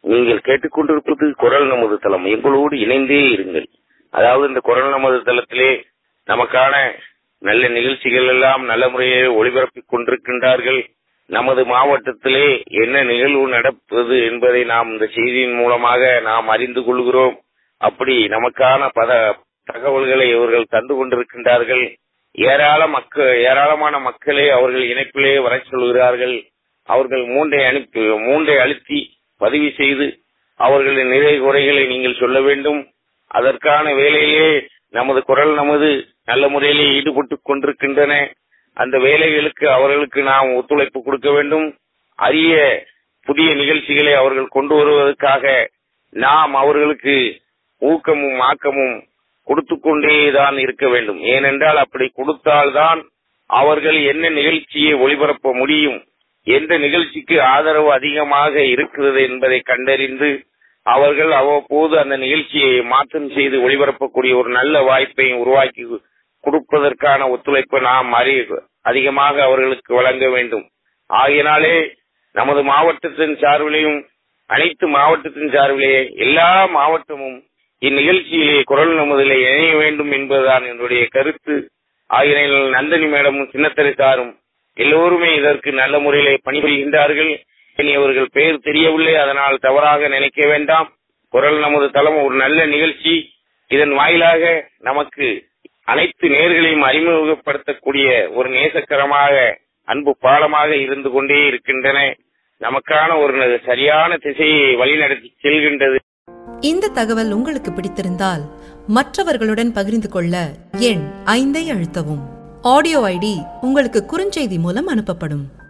நீங்கள் கேட்டுக்கொண்டிருப்பது குரல் நமது தளம் எங்களோடு இணைந்தே இருங்கள் அதாவது இந்த குரல் நமது தளத்திலே நமக்கான நல்ல நிகழ்ச்சிகள் எல்லாம் நல்ல முறையில் ஒளிபரப்பிக் கொண்டிருக்கின்றார்கள் நமது மாவட்டத்திலே என்ன நிகழ்வு நடப்பது என்பதை நாம் இந்த செய்தியின் மூலமாக நாம் அறிந்து கொள்கிறோம் அப்படி நமக்கான பத தகவல்களை இவர்கள் தந்து கொண்டிருக்கின்றார்கள் ஏராள மக்கள் ஏராளமான மக்களே அவர்கள் இணைப்பிலே வர சொல்கிறார்கள் அவர்கள் மூன்றை அனுப்பி மூன்றை அழுத்தி பதிவு செய்து அவர்களின் நிறை குறைகளை நீங்கள் சொல்ல வேண்டும் அதற்கான வேலையிலே நமது குரல் நமது நல்ல முறையிலே ஈடுபட்டுக் கொண்டிருக்கின்றன அந்த வேலைகளுக்கு அவர்களுக்கு நாம் ஒத்துழைப்பு கொடுக்க வேண்டும் அரிய புதிய நிகழ்ச்சிகளை அவர்கள் கொண்டு வருவதற்காக நாம் அவர்களுக்கு ஊக்கமும் ஆக்கமும் கொடுத்து கொண்டேதான் இருக்க வேண்டும் ஏனென்றால் அப்படி கொடுத்தால்தான் அவர்கள் என்ன நிகழ்ச்சியை ஒளிபரப்ப முடியும் எந்த நிகழ்ச்சிக்கு ஆதரவு அதிகமாக இருக்கிறது என்பதை கண்டறிந்து அவர்கள் அவ்வப்போது அந்த நிகழ்ச்சியை மாற்றம் செய்து ஒளிபரப்பக்கூடிய ஒரு நல்ல வாய்ப்பை உருவாக்கி கொடுப்பதற்கான ஒத்துழைப்பை நாம் அறி அதிகமாக அவர்களுக்கு வழங்க வேண்டும் ஆகையினாலே நமது மாவட்டத்தின் சார்பிலையும் அனைத்து மாவட்டத்தின் சார்பிலே எல்லா மாவட்டமும் இந்நிகழ்ச்சியிலே குரல் நமதிலே இணைய வேண்டும் என்பதுதான் என்னுடைய கருத்து ஆகிய நந்தினி மேடமும் சின்னத்தரை சாரும் எல்லோருமே இதற்கு நல்ல முறையிலே பணிபுரிகின்றார்கள் இனி அவர்கள் பெயர் தெரியவில்லை அதனால் தவறாக நினைக்க வேண்டாம் குரல் நமது தளம் ஒரு நல்ல நிகழ்ச்சி இதன் வாயிலாக நமக்கு அனைத்து நேர்களையும் அறிமுகப்படுத்தக்கூடிய ஒரு நேசக்கரமாக அன்பு பாலமாக இருந்து கொண்டே இருக்கின்றன நமக்கான ஒரு சரியான திசையை வழிநடத்தி செல்கின்றது இந்த தகவல் உங்களுக்கு பிடித்திருந்தால் மற்றவர்களுடன் பகிர்ந்து கொள்ள எண் ஐந்தை அழுத்தவும் ஆடியோ ஐடி உங்களுக்கு குறுஞ்செய்தி மூலம் அனுப்பப்படும்